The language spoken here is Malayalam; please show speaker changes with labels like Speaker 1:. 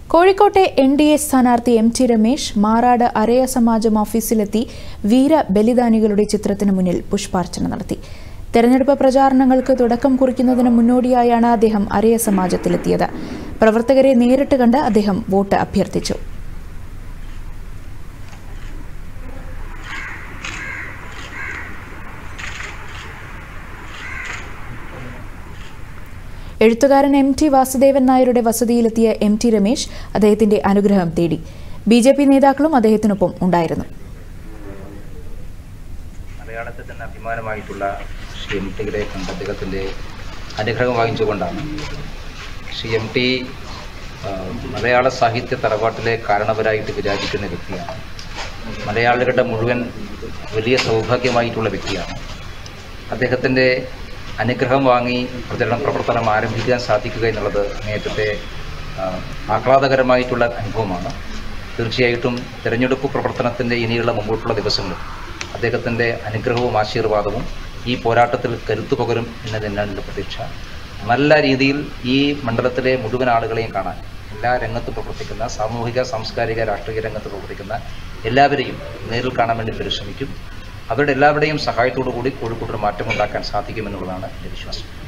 Speaker 1: കോഴിക്കോട്ടെ എൻ ഡി എ സ്ഥാനാർത്ഥി എം ടി രമേശ് മാറാട് അരയ സമാജം ഓഫീസിലെത്തി വീര ബലിദാനികളുടെ ചിത്രത്തിന് മുന്നിൽ പുഷ്പാർച്ചന നടത്തി തെരഞ്ഞെടുപ്പ് പ്രചാരണങ്ങൾക്ക് തുടക്കം കുറിക്കുന്നതിന് മുന്നോടിയായാണ് അദ്ദേഹം അരയ സമാജത്തിലെത്തിയത് പ്രവർത്തകരെ നേരിട്ട് കണ്ട് അദ്ദേഹം വോട്ട് അഭ്യർത്ഥിച്ചു എഴുത്തുകാരൻ എം ടി വാസുദേവൻ നായരുടെ വസതിയിലെത്തിയ എം ടി രമേശ് അദ്ദേഹത്തിന്റെ അനുഗ്രഹം തേടി ബി ജെ പി നേതാക്കളും അദ്ദേഹത്തിനൊപ്പം ഉണ്ടായിരുന്നു
Speaker 2: മലയാളത്തിൽ തന്നെ അഭിമാനമായിട്ടുള്ള ശ്രീ എം ടിയുടെ കണ്ട് അദ്ദേഹത്തിൻ്റെ അനുഗ്രഹം വാങ്ങിച്ചുകൊണ്ടാണ് ശ്രീ എം ടി ആ, മലയാള സാഹിത്യ തറവാട്ടിലെ കാരണവരായിട്ട് വിരാജിക്കുന്ന വ്യക്തിയാണ് മലയാളികളുടെ മുഴുവൻ വലിയ സൗഭാഗ്യമായിട്ടുള്ള വ്യക്തിയാണ് അദ്ദേഹത്തിൻ്റെ അനുഗ്രഹം വാങ്ങി പ്രചരണ പ്രവർത്തനം ആരംഭിക്കാൻ സാധിക്കുക എന്നുള്ളത് അങ്ങേറ്റത്തെ ആ, ആഹ്ലാദകരമായിട്ടുള്ള അനുഭവമാണ് തീർച്ചയായിട്ടും തിരഞ്ഞെടുപ്പ് പ്രവർത്തനത്തിൻ്റെ ഇനിയുള്ള മുമ്പോട്ടുള്ള ദിവസങ്ങളിൽ അദ്ദേഹത്തിൻ്റെ അനുഗ്രഹവും ആശീർവാദവും ഈ പോരാട്ടത്തിൽ കരുത്തു പകരും എന്ന് തന്നെയാണ് എൻ്റെ പ്രതീക്ഷ നല്ല രീതിയിൽ ഈ മണ്ഡലത്തിലെ മുഴുവൻ ആളുകളെയും കാണാൻ എല്ലാ രംഗത്തും പ്രവർത്തിക്കുന്ന സാമൂഹിക സാംസ്കാരിക രാഷ്ട്രീയ രംഗത്ത് പ്രവർത്തിക്കുന്ന എല്ലാവരെയും നേരിൽ കാണാൻ വേണ്ടി പരിശ്രമിക്കും അവരുടെ എല്ലാവരുടെയും സഹായത്തോടു കൂടി കോഴിക്കോട് ഒരു മാറ്റമുണ്ടാക്കാൻ സാധിക്കുമെന്നുള്ളതാണ് എൻ്റെ വിശ്വാസം